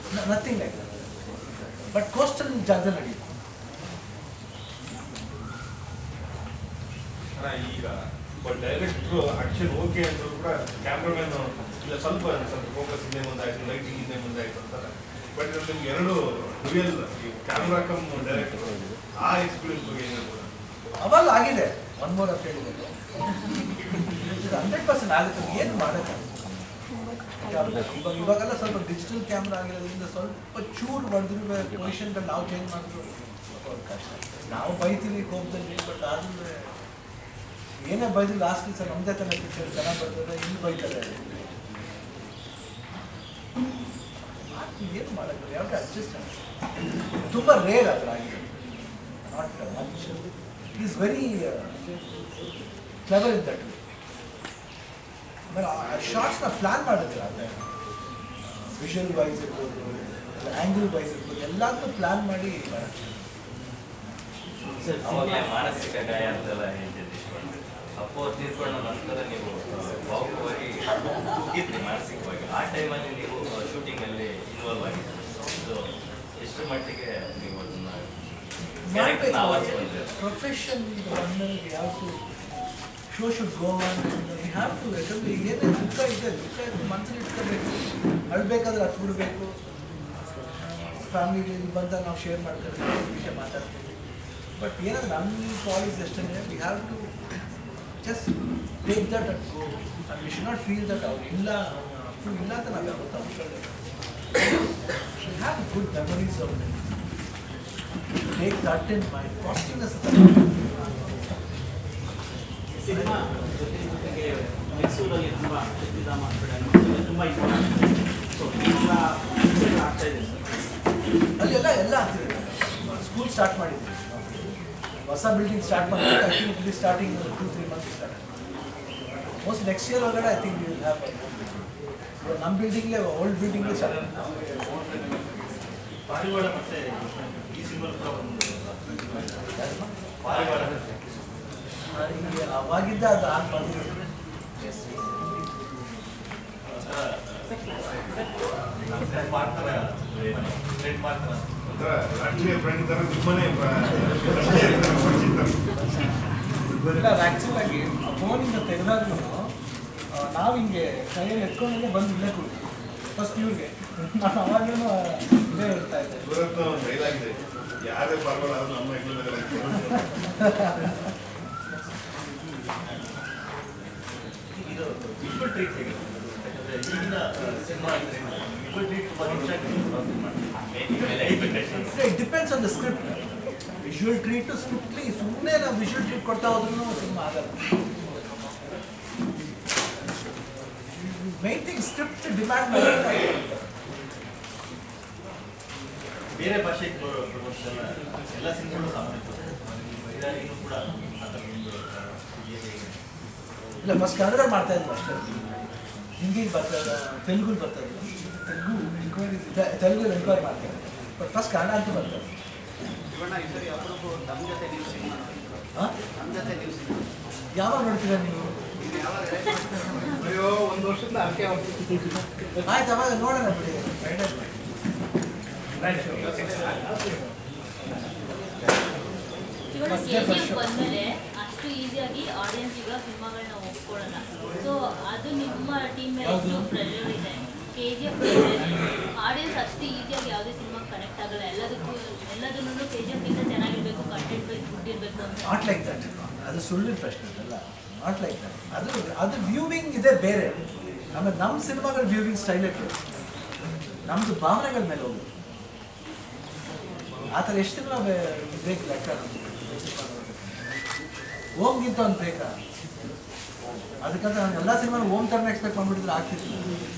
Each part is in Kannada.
ನಥಿಂಗ್ ಲೈಕ್ ಬಟ್ ಕೋಸ್ಟಲ್ ಜಾಗದಲ್ಲಿ ನಡೆಯುತ್ತೆ ಅಣ್ಣ, ಈಗ ಡೈರೆಕ್ಟ್ರು ಆಕ್ಷನ್ ಓಕೆ ಅಂದ್ರೂ ಕೂಡ ಕ್ಯಾಮ್ರಾಮನ್ ಇಲ್ಲ ಸ್ವಲ್ಪ ಸ್ವಲ್ಪ ಫೋಕಸ್ ಹಿಂದೆ ಮುಂದಾಯ್ತು ಲೈಟಿಂಗ್ ಹಿಂದೆ ಮುಂದಾಯ್ತು ಅಂತಾರೆ ಬಟ್ ಇದ್ರಲ್ಲಿ ನಿಮ್ಗೆ ಎರಡು ರಿಯಲ್ ಕ್ಯಾಮ್ರಾ ಕಮ್ ಡೈರೆಕ್ಟರ್ ಆ ಎಕ್ಸ್ಪೀರಿಯನ್ಸ್ ಬಗ್ಗೆ ಏನು ಹೇಳ್ಬೋದು? ಅವಾಗ ಆಗಿದೆ ಒನ್ ಮೋರ್ ಅಂತ ಹೇಳಿದ್ರೆ ಇದು ಹಂಡ್ರೆಡ್ ಪರ್ಸೆಂಟ್ ಆಗುತ್ತೆ ಏನು ಮಾಡೋಕ್ಕಾಗಲ್ಲ ಇವಾಗ ಇವಾಗೆಲ್ಲ ಸ್ವಲ್ಪ ಡಿಜಿಟಲ್ ಕ್ಯಾಮ್ರಾ ಆಗಿರೋದ್ರಿಂದ ಸ್ವಲ್ಪ ಚೂರು ಹೊಡೆದಿರುವ ಪೊಸಿಷನ್ಗಳು ನಾವು ಚೇಂಜ್ ಮಾಡಿದ್ರು ಸ್ವಲ್ಪ ಕಷ್ಟ ನಾವು ಬೈತೀವಿ ಕೋಪದಲ್ಲಿ ಬಟ್ ಆದ್ರೂ ಏನೇ ಬೈದು ಲಾಸ್ಟ್ ಸರ್ ನಮ್ಮದೇ ತಾನೇ ಪಿಕ್ಚರ್ ಚೆನ್ನಾಗಿ ಬರ್ತದೆ ಇಲ್ಲಿ ಬೈತಾರೆ ಏನು ಮಾಡೋದು ಯಾವಾಗ ಅಡ್ಜಸ್ಟ್ ತುಂಬ ರೇರ್ ಆ ಥರ ಆಗಿದೆ not is very clever in that ಆಮೇಲೆ ಆ ಶಾರ್ಟ್ಸ್ನ ಪ್ಲ್ಯಾನ್ ಮಾಡಿದ್ರೆ ಅದೇ ವಿಷುವಲ್ ವೈಸ್ ಇರ್ಬೋದು ಆ್ಯಂಗಲ್ ವೈಸ್ ಇರ್ಬೋದು ಎಲ್ಲದನ್ನೂ ಪ್ಲ್ಯಾನ್ ಮಾಡಿ ಮಾಡೋದು. ಅವಾಗಲೇ ಮಾನಸಿಕ ಗಾಯ ಅಂತೆಲ್ಲ ಹೇಳ್ತಿದ್ದೆ ಅಪ್ಪೋ ತೀರ್ಕೊಂಡ ನಂತರ ನೀವು ಭಾವುಕವಾಗಿ ಕುಗ್ಗಿದ್ರಿ ಮಾನಸಿಕವಾಗಿ ಆ ಟೈಮಲ್ಲಿ ನೀವು ಶೂಟಿಂಗಲ್ಲಿ ಇನ್ವಾಲ್ವ್ ಆಗಿದ್ರಿ ಇದು ಎಷ್ಟು ಮಟ್ಟಿಗೆ ನೀವು ಅದನ್ನ ಕ್ಯಾರೆಕ್ಟರ್ ಆವರಿಸ್ಕೊಂಡ್ರಿ ಪ್ರೊಫೆಷನ್ ಬಂದಾಗ ಯಾವ show should go on we have to ಯಾಕಂದ್ರೆ ಏನೇ ದುಃಖ ಇದೆ ದುಃಖ ಇದೆ ಮನಸ್ಸಲ್ಲಿ ಇಟ್ಕೋಬೇಕು ಅಳ್ಬೇಕಾದ್ರೆ ಹತ್ತು ಬಿಡಬೇಕು ಫ್ಯಾಮಿಲಿ ಬಂದಾಗ ನಾವು ಶೇರ್ ಮಾಡ್ಕೊಳ್ತೀವಿ ವಿಷಯ ಮಾತಾಡ್ತೀವಿ ಬಟ್ ಏನಂದ್ರೆ ನಮ್ಮ ಪಾಲಿಸ್ ಎಷ್ಟಂದ್ರೆ we have to just take that at go and we should not feel that ಅವ್ರು ಇಲ್ಲ ಫುಲ್ ಇಲ್ಲ ಅಂತ ನಾವು ಯಾವತ್ತೂ ಅಂದ್ಕೊಳ್ಳೇಬೇಕು we have good memories of take that in mind positiveness cinema ಜೊತೆ ಜೊತೆಗೆ ಮೈಸೂರಲ್ಲಿ ತುಂಬ ಸಿದ್ಧಾಮ ತುಂಬ ಇಂಪಾರ್ಟೆಂಟ್ ಸೊ ಈಗ ಆಗ್ತಾ ಇದೆ ಸರ್ ಅಲ್ಲಿ ಎಲ್ಲ ಎಲ್ಲ ಆಗ್ತಿದೆ ಸ್ಕೂಲ್ ಸ್ಟಾರ್ಟ್ ಮಾಡಿದ್ವಿ ಹೊಸ ಬಿಲ್ಡಿಂಗ್ ಸ್ಟಾರ್ಟ್ ಮಾಡಿದ್ರೆ ಐ ಥಿಂಕ್ ಇಲ್ಲಿ starting two three months start most next year ಒಳಗಡೆ ಐ ಥಿಂಕ್ ವಿಲ್ ಹ್ಯಾವ್ ನಮ್ಮ ಬಿಲ್ಡಿಂಗ್ಲೇ ಓಲ್ಡ್ ಬಿಲ್ಡಿಂಗ್ಲೇ ಸ್ಟಾರ್ಟ್ ಪಾರಿವಾಳ ಮತ್ತೆ ಈ ಸಿನಿಮಾ ಕೂಡ ಒಂದು ಪಾರಿವಾಳ ಈಗ ಅವಾಗಿದ್ದ ಅದು ಆಗಿ ಬಂದಿರೋದು ಟ್ರೆಂಡ್ ಮಾಡ್ತಾರೆ ಟ್ರೆಂಡ್ ಮಾಡ್ತಾರೆ ಒಂಥರ ರಾಷ್ಟ್ರೀಯ ಫ್ರೆಂಡ್ ತರ ನಿಮ್ಮನೆ ಇಲ್ಲ ಆ್ಯಕ್ಚುಲಾಗಿ ಫೋನಿಂದ ತೆಗೆದಾಗ್ಲೂ ನಾವು ಹಿಂಗೆ ಕೈಯಲ್ಲಿ ಎತ್ಕೊಂಡೇ ಬಂದು ಇಲ್ಲೇ ಕೂಡಿ ಫಸ್ಟ್ ಇವ್ರಿಗೆ ನಾನು ಅವಾಗಲೂ ಇಲ್ಲೇ ಹೇಳ್ತಾ ಇದ್ದೆ ಸೂರತ್ನ ಒಂದು ಡೈಲಾಗ್ ಇದೆ ಯಾರೇ ಪರವಾಗಿಲ್ಲ ಅದು ನಮ್ಮ ಹೆಗ್ಲ ಇದು ವಿಜುವಲ್ ಟ್ರೀಟ್ ಹೇಗೆ ಯಾಕಂದ್ರೆ ಈಗಿನ ಸಿನಿಮಾ ಅಂದ್ರೆ ವಿಜುವಲ್ ಟ್ರೀಟ್ ತುಂಬ expectations it depends on the script visual treat ಸ್ಕ್ರಿಪ್ಟ್ಲಿ ಸುಮ್ಮನೆ ನಾವು ವಿಜುವಲ್ ಟ್ರೀಟ್ ಕೊಡ್ತಾ ಹೋದ್ರೂ ಸಿನಿಮಾ ಆಗಲ್ಲ ಮೈನ್ ಥಿಂಗ್ ಸ್ಕ್ರಿಪ್ಟ್ ಡಿಮ್ಯಾಂಡ್ ಮಾಡಿ ಬೇರೆ ಭಾಷೆಗೆ ಪ್ರಮೋಷನ್ ಎಲ್ಲ ಸಿನಿಮಾಗಳು ಸಾಮಾನ್ಯ ಇದನ್ನು ಕೂಡ ಆ ಥರ ಒಂದು ಇದೆ ಹೇಗೆ ಇಲ್ಲ ಫಸ್ಟ್ ಕನ್ನಡ ಮಾಡ್ತಾ ಇದ್ವಿ ಅಷ್ಟೇ ಹಿಂದಿಗೆ ಬರ್ತದೆ ತೆಲುಗು ಬರ್ತದೆ ತೆಲುಗು ಎಂಕ್ವೈರಿ ತೆಲುಗು ಎಂಕ್ವೈರಿ ಮಾಡ್ತಾರೆ ಬಟ್ ಫಸ್ಟ್ ಕನ್ನಡ ಅಂತೂ ಬರ್ತದೆ ಇವಣ್ಣ ಈ ಸರಿ ಅಪರೂಪ ನಮ್ಮ ಜೊತೆ ನೀವು ಸಿನಿಮಾ ಹಾಂ ನಮ್ಮ ಜೊತೆ ನೀವು ಸಿನಿಮಾ ಯಾವಾಗ ನೋಡ್ತೀರಾ ನೀವು ಇದು ಯಾವಾಗ ಅಯ್ಯೋ ಒಂದು ವರ್ಷದ ಅರ್ಕೆ ಆಯ್ತು ಅವಾಗ ನೋಡೋಣ ಬಿಡಿ Friday ಮಾಡಿ. ಇವಾಗ First K day G first F show. ಬಂದ್ಮೇಲೆ ಅಷ್ಟು ಈಸಿಯಾಗಿ ಆಡಿಯನ್ಸ್ ಈಗ ಸಿನಿಮಾಗಳನ್ನ ಒಪ್ಕೊಳ್ಳಲ್ಲ ಸೊ ಅದು ನಿಮ್ಮ ಟೀಮ್ ಮೇಲೆ ಯಾವ್ದು? ಎಷ್ಟು ಪ್ರೆಷರ್ ಇದೆ ಕೆ ಜಿ ಎಫ್ ಆಡಿಯನ್ಸ್ ಅಷ್ಟು ಈಸಿಯಾಗಿ ಯಾವುದೇ ಸಿನಿಮಾ ಕನೆಕ್ಟ್ ಆಗಲ್ಲ ಎಲ್ಲದಕ್ಕೂ ಎಲ್ಲದನ್ನೂ ಕೆ ಜಿ ಎಫ್ ಇಂದ ಚೆನ್ನಾಗಿರ್ಬೇಕು ಕಂಟೆಂಟ್ ಬೇಕು ದುಡ್ಡು ಇರಬೇಕು ಅಂತ ನಾಟ್ ಲೈಕ್ ದಟ್ ಅದು ಸುಳ್ಳಿನ ಪ್ರಶ್ನೆ ಅದಲ್ಲ ನಾಟ್ ಲೈಕ್ ದಟ್ ಅದು ಅದು ವ್ಯೂವಿಂಗ್ ಇದೆ ಬೇರೆ ಆಮೇಲೆ ನಮ್ಮ ಸಿನಿಮಾಗಳ ವ್ಯೂವಿಂಗ್ ಸ್ಟೈಲೇ ಬೇರೆ ನಮ್ಮದು ಭಾವನೆಗಳ ಮೇಲೆ ಹೋಗುತ್ತೆ ಆ ಥರ ಎಷ್ಟು ಸಿನಿಮಾ ಬೇಕು ಲೆಕ್ಕ ಓಮ್ಗಿಂತ ಒಂದು ಬೇಕಾ ಅದಕ್ಕಂತ ನಾನು ಎಲ್ಲ ಸಿನಿಮಾ ಓಮ್ ಥರನೇ ಎಕ್ಸ್ಪೆಕ್ಟ್ ಮಾಡ್ಬಿಟ್ಟಿದ್ರೆ ಆಗ್ತಿತ್ತು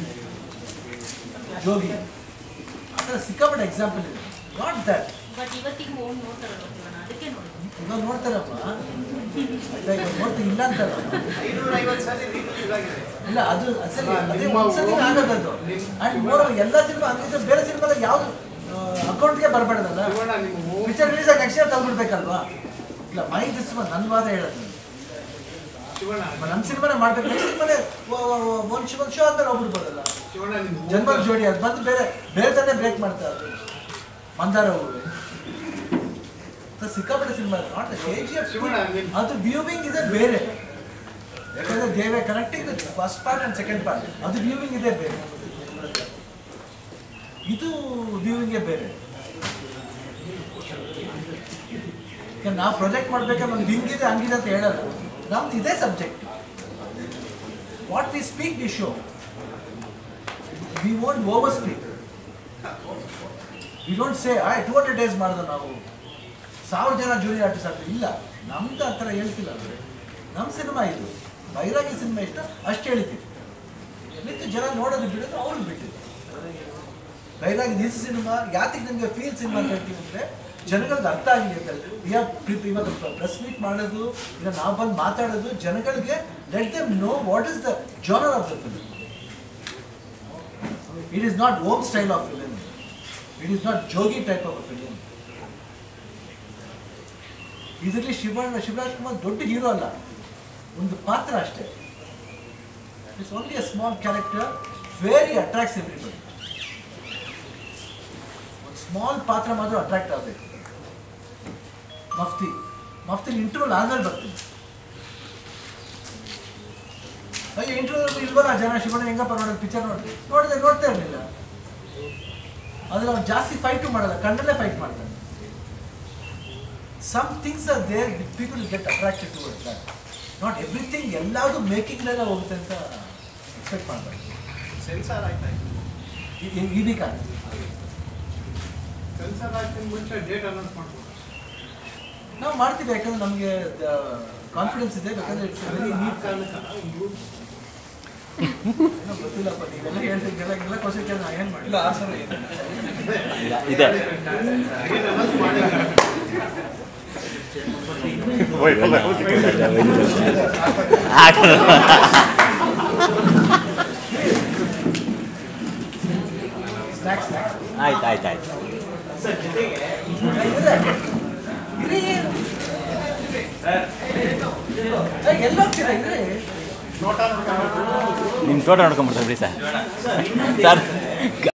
ಜೋಗಿ ಆ ಥರ ಸಿಕ್ಕಾಪಟ್ಟೆ ಎಕ್ಸಾಂಪಲ್ ಇದೆ ನಾಟ್ ದ್ಯಾಟ್ ಬಟ್ ಇವತ್ತಿಗೆ ಹೋಗಿ ನೋಡ್ತಾರಲ್ಲ ಜೀವನ ಅದಕ್ಕೆ ನೋಡಿ ಇವಾಗ ನೋಡ್ತಾರಪ್ಪ ಆಯ್ತಾ ಇವಾಗ ನೋಡ್ತಾ ಇಲ್ಲ ಅಂತಲ್ಲ ಐನೂರ ಐವತ್ತು ಸಲ ರಿಲೀಸ್ ಆಗಿದೆ ಇಲ್ಲ ಅದು ಸರಿ ಅದೇ ನಿಮ್ಮ ಒಂದ್ಸತಿ own- ಆಗೋದದು ನಿಮ್- ಅಂಡ್ ಮೋರ್ ಎಲ್ಲ ಸಿನಿಮಾ ಅಂದ್ರೆ ಬೇರೆ ಸಿನಿಮಾದಾಗ ಯಾವ್ದು ಅಕೌಂಟ್ಗೆ ಬರಬೇಡದಲ್ಲ ಇವಣ್ಣ ನಿಮ್ಮ home- ಪಿಕ್ಚರ್ ರಿಲೀಸ್ ಆಗಿ ನೆಕ್ಸ್ಟ್ ಇಯರ್ ತಗೊಂಡ್ಬಿಡ್ಬೇಕಲ್ವಾ ಇಲ್ಲ ಮೈ ದಿಸ್ ನನ್ನ ವಾದ ಹೇಳೋದು ಶಿವಣ್ಣ ನಮ್ಮ ಸಿನಿಮಾನೇ ಮಾಡ್ಬೇಕು ನೆಕ್ಸ್ಟ್ ಸಿನಿಮಾನೇ ಒಂದು ಶೋ ಆದ್ಮೇಲೆ ಹೋಗ್ಬಿಡ್ಬೋದಲ್ಲ ಶಿವಣ್ಣ ನಿಮ್ದು ಜನ್ಮದ ಜೋಡಿ ಅದು ಬಂದು ಬೇರೆ ಬೇರೆ ತಾನೇ ಬ್ರೇಕ್ ಮಾಡ್ತಾರೆ ಅದು ಮಂದಾರ ಹೂವು ಅದು ಸಿಕ್ಕಾಪಟ್ಟೆ cinema not K G F Shivanna ನಿಮ್- ಅದು ವ್ಯೂವಿಂಗ್ ಇದೆ ಬೇರೆ ಯಾಕಂದ್ರೆ ದೇವೆ connecting first part and second part ಅದು ವ್ಯೂವಿಂಗ್ ಇದೆ ಬೇರೆ ಇದು ವ್ಯೂವಿಂಗೇ ಬೇರೆ ಈಗ ನಾವು ಪ್ರೊಜೆಕ್ಟ್ ಮಾಡ್ಬೇಕಾದ್ರೆ ನಮ್ದು ಹಿಂಗಿದೆ ಹಂಗಿದೆ ಅಂತ ಹೇಳಲ್ಲ ನಮ್ದು ಇದೇ subject what we speak we show we won't over speak we don't say I two hundred days ಮಾಡಿದ್ರು ನಾವು ಸಾವಿರ ಜನ ಜೂನಿಯರ್ ಆರ್ಟಿಸ್ಟ್ ಆಗ್ತದೆ ಇಲ್ಲ ನಮ್ದು ಆ ಥರ ಹೇಳ್ತಿಲ್ಲ ಅಂದರೆ ನಮ್ಮ ಸಿನಿಮಾ ಇದು ಬೈರಾಗಿ ಸಿನಿಮಾ ಎಷ್ಟು ಅಷ್ಟು ಹೇಳ್ತೀವಿ ಮಿಕ್ಕ ಜನ ನೋಡೋದು ಬಿಡೋದು ಅವ್ರಿಗೆ ಬಿಟ್ಟಿದ್ದು ಬೈರಾಗಿ ದಿಸ್ ಸಿನಿಮಾ ಯಾತಿಗೆ ನಿಮಗೆ ಫೀಲ್ ಸಿನಿಮಾ ಅಂತ ಹೇಳ್ತೀವಿ ಅಂದರೆ ಜನಗಳಿಗೆ ಅರ್ಥ ಆಗಿದೆ ಅಂತ ವಿ ಆರ್ ಪ್ರಿಪ್ ಇವತ್ತು ಪ್ರೆಸ್ ಮೀಟ್ ಮಾಡೋದು ಇಲ್ಲ ನಾವು ಬಂದು ಮಾತಾಡೋದು ಜನಗಳಿಗೆ let them know what is the genre of the film it is not Om style of film it is not Jogi type of film ಇದರಲ್ಲಿ ಶಿವಣ್ಣ ಶಿವರಾಜ್ ಕುಮಾರ್ ದೊಡ್ಡ ಹೀರೋ ಅಲ್ಲ ಒಂದು ಪಾತ್ರ ಅಷ್ಟೇ it's only a small character very attracts everybody ಒಂದು ಸ್ಮಾಲ್ ಪಾತ್ರ ಮಾತ್ರ ಅಟ್ರಾಕ್ಟ್ ಆಗಬೇಕು ಮಫ್ತಿ ಮಫ್ತಿ ಇಂಟರ್ವಲ್ ಆದ್ಮೇಲೆ ಬರ್ತೀನಿ ಅಯ್ಯೋ ಇಂಟರ್ವ್ಯೂ ಇಲ್ವಲ್ಲ ಜನ ಶಿವಣ್ಣ ಹೆಂಗಪ್ಪ ನೋಡೋದು ಪಿಕ್ಚರ್ ನೋಡಿ ನೋಡಿದೆ ನೋಡ್ತಾ ಇರಲಿಲ್ಲ ಅದ್ರಲ್ಲಿ ಅವ್ನು ಜಾಸ್ತಿ ಫೈಟು ಮಾಡಲ್ಲ ಕಣ್ಣಲ್ಲೇ ಫೈಟ್ ಮಾಡ್ತಾನೆ some things are there people get attracted to that not everything ಎಲ್ಲಾವುದು ಮೇಕಿಂಗ್ನೆಲ್ಲ ಹೋಗುತ್ತೆ ಅಂತ ಎಕ್ಸ್ಪೆಕ್ಟ್ ಮಾಡ್ತಾರೆ ಸೆನ್ಸಾರ್ ಆಯ್ತಾ ಇದೀಗ ಸೆನ್ಸಾರ್ ಆಗ್ತೀನಿ ಮುಂಚೆ ಡೇಟ್ ಅನೌನ್ಸ್ ಮಾಡ್ಬೋದು ನಾವು ಮಾಡ್ತೀವಿ ಯಾಕಂದ್ರೆ ನಮಗೆ ಕಾನ್ಫಿಡೆನ್ಸ್ ಇದೆ ಯಾಕಂದ್ರೆ ಇಟ್ಸ್ ವೆರಿ ನೀಟ್ ಏನೋ ಗೊತ್ತಿಲ್ಲಪ್ಪ ನೀವೆಲ್ಲ ಹೇಳ್ತಿದ್ದೆಲ್ಲ ಎಲ್ಲ ಕ್ವಶನ್ ಕೇಳಿ ನಾನು ಏನು ಮಾಡಿಲ್ಲ ಆನ್ಸರ್ ಇದೆ ಇದೆ ಡೇಟ್ ಅನೌನ್ಸ್ ಮಾಡಿಲ್ಲ ಸ್ನ್ಯಾಕ್ಸ್ ಸ್ನ್ಯಾಕ್ಸ್ ಆಯ್ತು ಆಯ್ತು ಆಯ್ತು ಎಲ್ಲೋಗ್ತೀರಾ ಇದ್ರೆ ನಿಮ್ಮ ತೋಟ ನೋಡ್ಕೊಂಡ್ಬಿಡ್ತಾರೆ ಬಿಡಿ ಸರ್ ಸರ್